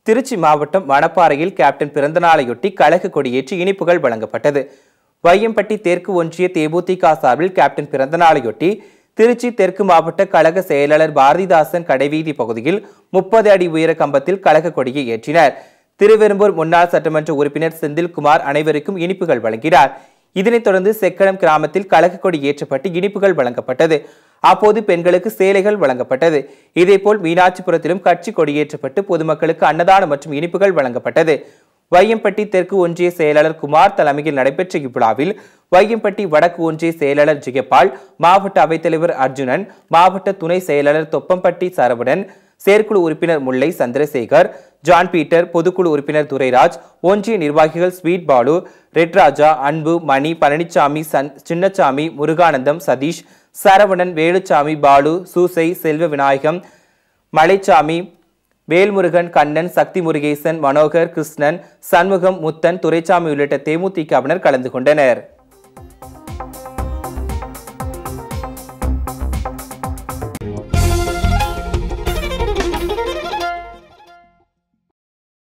திருச்சி மாவட்டம் மணப்பாறையில் கேப்டன் பிறந்தநாளையொட்டி கழக கொடியேற்றி இனிப்புகள் வழங்கப்பட்டது வையம்பட்டி தெற்கு ஒன்றிய தேமுதிக சார்பில் கேப்டன் பிறந்தநாளையொட்டி திருச்சி தெற்கு மாவட்ட கழக செயலாளர் பாரதிதாசன் கடைவீதி பகுதியில் முப்பது அடி உயர கம்பத்தில் கழக கொடியை ஏற்றினர் திருவெரும்பூர் முன்னாள் சட்டமன்ற உறுப்பினர் செந்தில்குமார் அனைவருக்கும் இனிப்புகள் வழங்கினார் இதனைத் தொடர்ந்து செக்கடம் கிராமத்தில் கழக கொடி ஏற்றப்பட்டு இனிப்புகள் வழங்கப்பட்டது அப்போது பெண்களுக்கு சேலைகள் வழங்கப்பட்டது இதேபோல் மீனாட்சிபுரத்திலும் கட்சி கொடியேற்றப்பட்டு பொதுமக்களுக்கு அன்னதானம் மற்றும் இனிப்புகள் வழங்கப்பட்டது வையம்பட்டி தெற்கு ஒன்றிய செயலாளர் குமார் தலைமையில் நடைபெற்ற இவ்விழாவில் வையம்பட்டி வடக்கு ஒன்றிய செயலாளர் ஜெயபால் மாவட்ட அவைத்தலைவர் அர்ஜுனன் மாவட்ட துணை செயலாளர் தொப்பம்பட்டி சரவணன் செயற்குழு உறுப்பினர் முல்லை சந்திரசேகர் ஜான் பீட்டர் பொதுக்குழு உறுப்பினர் துரைராஜ் ஒன்றிய நிர்வாகிகள் ஸ்வீட் பாலு ரெட்ராஜா அன்பு மணி பழனிசாமி சன் சின்னசாமி முருகானந்தம் சதீஷ் சரவணன் வேலுச்சாமி பாலு சூசை செல்வ விநாயகம் மலைச்சாமி வேல்முருகன் கண்ணன் சக்தி முருகேசன் மனோகர் கிருஷ்ணன் சண்முகம் முத்தன் துரைசாமி உள்ளிட்ட தேமுதிகவினர் கலந்து கொண்டனர்